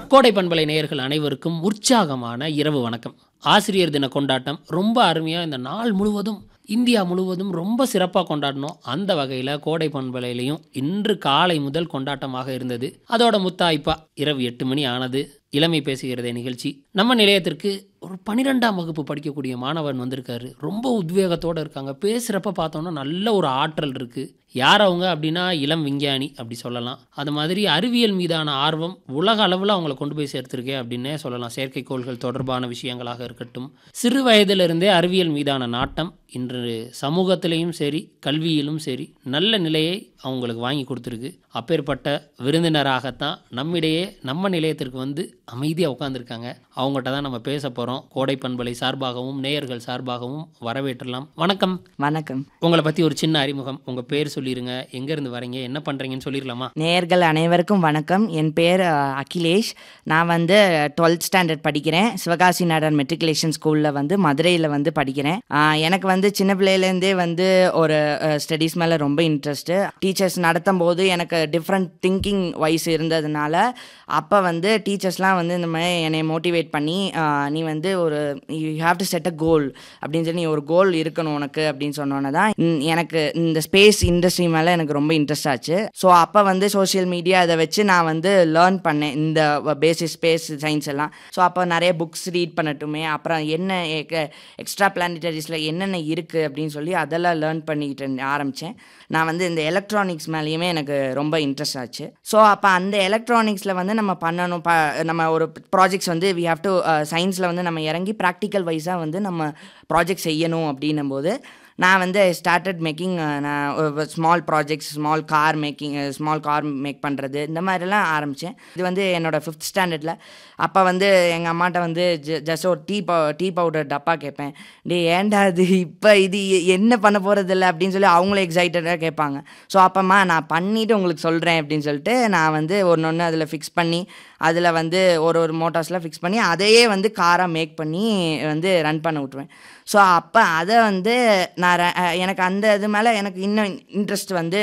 கோடை பண்பலை நேயர்கள் அனைவருக்கும் உற்சாகமான இரவு வணக்கம் ஆசிரியர் தின கொண்டாட்டம் ரொம்ப அருமையாக இந்த நாள் முழுவதும் இந்தியா முழுவதும் ரொம்ப சிறப்பாக கொண்டாடினோம் அந்த வகையில் கோடை பண்பலையிலையும் இன்று காலை முதல் கொண்டாட்டமாக இருந்தது அதோட முத்தாய்ப்பா இரவு எட்டு மணி ஆனது இளமை பேசுகிறதே நிகழ்ச்சி நம்ம நிலையத்திற்கு ஒரு பன்னிரெண்டாம் வகுப்பு படிக்கக்கூடிய மாணவன் வந்திருக்காரு ரொம்ப உத்வேகத்தோடு இருக்காங்க பேசுகிறப்ப பார்த்தோன்னா நல்ல ஒரு ஆற்றல் இருக்குது யார் அவங்க அப்படின்னா இளம் விஞ்ஞானி அப்படி சொல்லலாம் அது மாதிரி அறிவியல் மீதான ஆர்வம் உலக அளவில் அவங்கள கொண்டு போய் சேர்த்துருக்கே அப்படின்னே சொல்லலாம் செயற்கைக்கோள்கள் தொடர்பான விஷயங்களாக இருக்கட்டும் சிறு வயதிலிருந்தே அறிவியல் மீதான நாட்டம் இன்று சமூகத்திலையும் சரி கல்வியிலும் சரி நல்ல நிலையை அவங்களுக்கு வாங்கி கொடுத்துருக்கு அப்பேற்பட்ட விருந்தினராகத்தான் நம்மிடையே நம்ம நிலையத்திற்கு வந்து அமைதியாக உட்காந்துருக்காங்க அவங்ககிட்ட தான் நம்ம பேச போகிறோம் கோடை பண்பலை சார்பாகவும் நேயர்கள் சார்பாகவும் வரவேற்றலாம் வணக்கம் வணக்கம் உங்களை பற்றி ஒரு சின்ன அறிமுகம் உங்கள் பேர் சொல்லிடுங்க எங்கேருந்து வரீங்க என்ன பண்ணுறீங்கன்னு சொல்லிடலாமா நேயர்கள் அனைவருக்கும் வணக்கம் என் பேர் அஹ், அகிலேஷ் நான் வந்து டுவெல்த் ஸ்டாண்டர்ட் படிக்கிறேன் சிவகாசி நாடார் மெட்ரிகுலேஷன் ஸ்கூலில் வந்து மதுரையில் வந்து படிக்கிறேன் அஹ், எனக்கு வந்து சின்ன பிள்ளையிலேருந்தே வந்து ஒரு ஸ்டடீஸ் மேலே ரொம்ப இன்ட்ரெஸ்ட்டு டீச்சர்ஸ் நடத்தும் போது எனக்கு டிஃப்ரெண்ட் திங்கிங் வைஸ் இருந்ததுனால அப்போ வந்து டீச்சர்ஸ்லாம் வந்து இந்த மாதிரி என்னை மோட்டிவேட் பண்ணி அஹ், நீ வந்து ஒரு you have to set a goal அப்படின்னு சொல்லி நீ ஒரு கோல் இருக்கணும் உனக்கு அப்படின்னு சொன்னோன்னே தான் ம், எனக்கு இந்த ஸ்பேஸ் இண்டஸ்ட்ரி மேலே எனக்கு ரொம்ப இன்ட்ரெஸ்ட் ஆச்சு ஸோ அப்போ வந்து சோஷியல் மீடியா அதை வச்சு நான் வந்து லேர்ன் பண்ணேன் இந்த பேசிக் ஸ்பேஸ் சயின்ஸ் எல்லாம் ஸோ அப்போ நிறைய புக்ஸ் ரீட் பண்ணட்டுமே அப்புறம் என்ன எக்ஸ்ட்ரா பிளானிட்டரிஸில் என்னென்ன இருக்குது அப்படின்னு சொல்லி அதெல்லாம் லேர்ன் பண்ணிக்கிட்டு இருந்தேன் ஆரம்பித்தேன் நான் வந்து இந்த எலக்ட்ரானிக்ஸ் மேலேயுமே எனக்கு ரொம்ப இன்ட்ரெஸ்ட் ஆச்சு ஸோ அப்போ அந்த எலக்ட்ரானிக்ஸில் வந்து நம்ம பண்ணணும் ப நம்ம ஒரு ப்ராஜெக்ட்ஸ் வந்து வி ஹாவ் டு சயின்ஸில் வந்து நம்ம இறங்கி ப்ராக்டிக்கல் வைஸாக வந்து நம்ம ப்ராஜெக்ட் செய்யணும் அப்படின்னும் போது நான் வந்து ஸ்டார்டட் மேக்கிங் நான் small projects small car making small car make பண்ணுறது இந்த மாதிரிலாம் ஆரம்பித்தேன் இது வந்து என்னோடய ஃபிஃப்த் ஸ்டாண்டர்டில் அப்போ வந்து எங்கள் அம்மாட்ட வந்து ஜஸ்ட் ஒரு டீ பவு டீ பவுடர் டப்பா கேட்பேன் டே ஏன்டா இது இப்போ இது என்ன பண்ண போகிறது இல்லை அப்படின்னு சொல்லி அவங்களும் எக்ஸைட்டடாக கேட்பாங்க ஸோ அப்போம்மா நான் பண்ணிவிட்டு உங்களுக்கு சொல்கிறேன் அப்படின்னு சொல்லிட்டு நான் வந்து ஒன்று ஒன்று அதில் ஃபிக்ஸ் பண்ணி அதில் வந்து ஒரு ஒரு மோட்டார்ஸ்லாம் ஃபிக்ஸ் பண்ணி அதையே வந்து காராக மேக் பண்ணி வந்து ரன் பண்ண விட்ருவேன் ஸோ அப்போ அதை வந்து நான் ர- அஹ் எனக்கு அந்த இது மேலே எனக்கு இன்னும் இன்ட்ரெஸ்ட் வந்து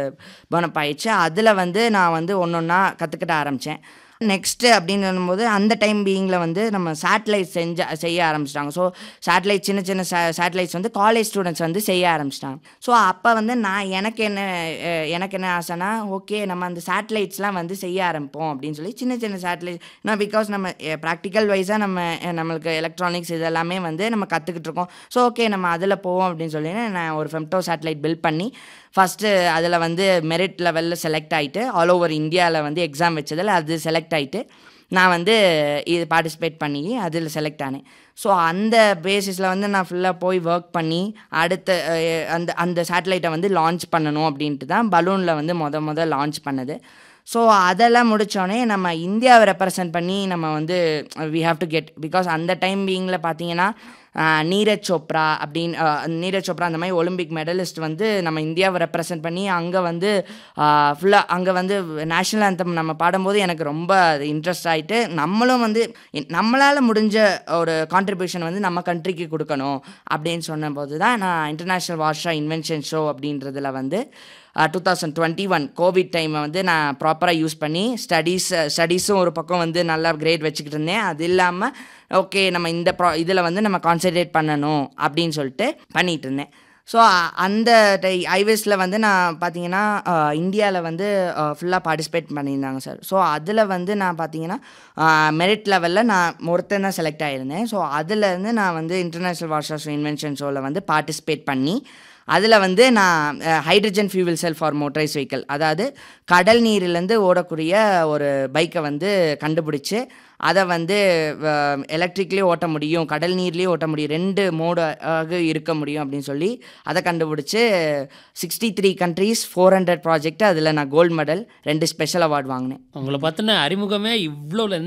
பனப் ஆயிடுச்சு அதில் வந்து நான் வந்து ஒன்று ஒன்றா கற்றுக்கிட்ட ஆரம்பித்தேன் நெக்ஸ்ட்டு அப்படின்னு சொல்லும்போது அந்த டைம் பீயிங்கில் வந்து நம்ம சேட்டலைட் செஞ்ச செய்ய ஆரம்பிச்சிட்டாங்க ஸோ சேட்டலைட் சின்ன சின்ன சேட்டலைட்ஸ் வந்து காலேஜ் ஸ்டூடெண்ட்ஸ் வந்து செய்ய ஆரம்பிச்சிட்டாங்க ஸோ அப்போ வந்து நான் எனக்கு என்ன அஹ், எனக்கு என்ன ஆசைனா ஓகே நம்ம அந்த சேட்டலைட்ஸ்லாம் வந்து செய்ய ஆரம்பிப்போம் அப்படின்னு சொல்லி சின்ன சின்ன சேட்டலைட் நான் பிகாஸ் நம்ம ப்ராக்டிக்கல் வைஸாக நம்ம அஹ், நம்மளுக்கு எலக்ட்ரானிக்ஸ் இதெல்லாமே வந்து நம்ம கற்றுக்கிட்டு இருக்கோம் ஸோ ஓகே நம்ம அதில் போவோம் அப்படின்னு சொல்லி நான் ஒரு ஃபெம்டோ சேட்டலைட் பில்ட் பண்ணி ஃபஸ்ட்டு அதில் வந்து மெரிட் லெவலில் செலக்ட் ஆகிட்டு ஆல் ஓவர் இந்தியாவில் வந்து எக்ஸாம் வச்சதில் அது செலக்ட் ஆகிட்டு நான் வந்து இது பார்ட்டிசிபேட் பண்ணி அதில் செலக்ட் ஆனேன் ஸோ அந்த பேசிஸில் வந்து நான் ஃபுல்லாக போய் ஒர்க் பண்ணி அடுத்த அஹ், அந்த அந்த சேட்டலைட்டை வந்து லான்ச் பண்ணணும் அப்படின்ட்டு தான் பலூனில் வந்து மொத மொதல் லான்ச் பண்ணது ஸோ அதெல்லாம் முடித்தோடனே நம்ம இந்தியாவை ரெப்ரசன்ட் பண்ணி நம்ம வந்து we have to get because அந்த டைம் பீங்கில் பார்த்தீங்கன்னா ஆஹ், நீரஜ் சோப்ரா அப்படின்னு ஆஹ், நீரஜ் சோப்ரா அந்த மாதிரி ஒலிம்பிக் மெடலிஸ்ட் வந்து நம்ம இந்தியாவை ரெப்ரசன்ட் பண்ணி அங்கே வந்து ஃபுல்லாக அங்கே வந்து நேஷ்னல் anthem நம்ம பாடும்போது எனக்கு ரொம்ப அது இன்ட்ரெஸ்ட் ஆகிட்டு நம்மளும் வந்து நம்மளால் முடிஞ்ச ஒரு கான்ட்ரிபியூஷன் வந்து நம்ம கண்ட்ரிக்கு கொடுக்கணும் அப்படின்னு சொன்னபோது தான் நான் இன்டர்நேஷ்னல் வார்ஷா இன்வென்ஷன் ஷோ அப்படின்றதுல வந்து two thousand twenty one covid டைமை வந்து நான் ப்ராப்பராக யூஸ் பண்ணி ஸ்டடீஸ் ஸ்டடீஸும் ஒரு பக்கம் வந்து நல்லா கிரேட் வச்சுக்கிட்டு இருந்தேன் அது இல்லாமல் ஓகே நம்ம இந்த ப்ரா இதில் வந்து நம்ம கான்சென்ட்ரேட் பண்ணணும் அப்படின்னு சொல்லிட்டு பண்ணிகிட்டு இருந்தேன் ஸோ அந்த டை ஐவேஸில் வந்து நான் பார்த்தீங்கன்னா இந்தியாவில் வந்து ஃபுல்லாக பார்ட்டிசிபேட் பண்ணியிருந்தாங்க சார் ஸோ அதில் வந்து நான் பார்த்தீங்கன்னா மெரிட் லெவலில் நான் ஒருத்தன் தான் செலக்ட் ஆகியிருந்தேன் ஸோ அதுலேருந்து நான் வந்து இன்டர்நேஷ்னல் வார்ஷாஸ் இன்வென்ஷன் ஷோவில் வந்து பார்ட்டிசிபேட் பண்ணி அதில் வந்து நான் hydrogen fuel cell for motorise vehicle அதாவது கடல் நீரிலேருந்து ஓடக்கூடிய ஒரு பைக்கை வந்து கண்டுபிடிச்சி அதை வந்து எலக்ட்ரிக்லேயே ஓட்ட முடியும் கடல் நீர்லேயே ஓட்ட முடியும் ரெண்டு மோடாக இருக்க முடியும் அப்படின்னு சொல்லி அதை கண்டுபிடிச்சி sixty three countries four hundred project அதில் நான் கோல்டு மெடல் ரெண்டு ஸ்பெஷல் அவார்ட் வாங்கினேன் உங்களை பற்றின அறிமுகமே இவ்வளோ